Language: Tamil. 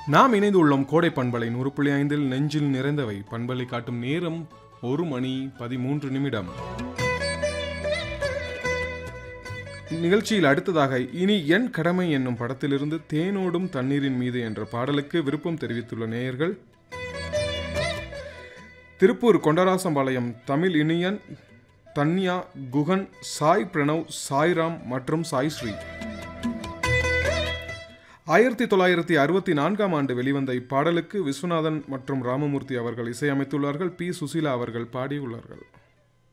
நாம் இணைந்து உள்ளோம் கோடை பண்பலை நூறு புள்ளி ஐந்தில் நெஞ்சில் நிறைந்தவை பண்பலை காட்டும் நேரம் ஒரு மணி பதிமூன்று நிமிடம் நிகழ்ச்சியில் அடுத்ததாக இனி என் கடமை என்னும் படத்திலிருந்து தேனோடும் தண்ணீரின் மீது என்ற பாடலுக்கு விருப்பம் தெரிவித்துள்ள நேயர்கள் திருப்பூர் கொண்டராசம்பாளையம் தமிழ் இனியன் தன்யா குகன் சாய் பிரணவ் சாய்ராம் மற்றும் சாய் ஸ்ரீ ஆயிரத்தி தொள்ளாயிரத்தி அறுபத்தி நான்காம் ஆண்டு வெளிவந்த இப்பாடலுக்கு விஸ்வநாதன் மற்றும் ராமமூர்த்தி அவர்கள் இசையமைத்துள்ளார்கள் பி சுசீலா அவர்கள் பாடியுள்ளார்கள்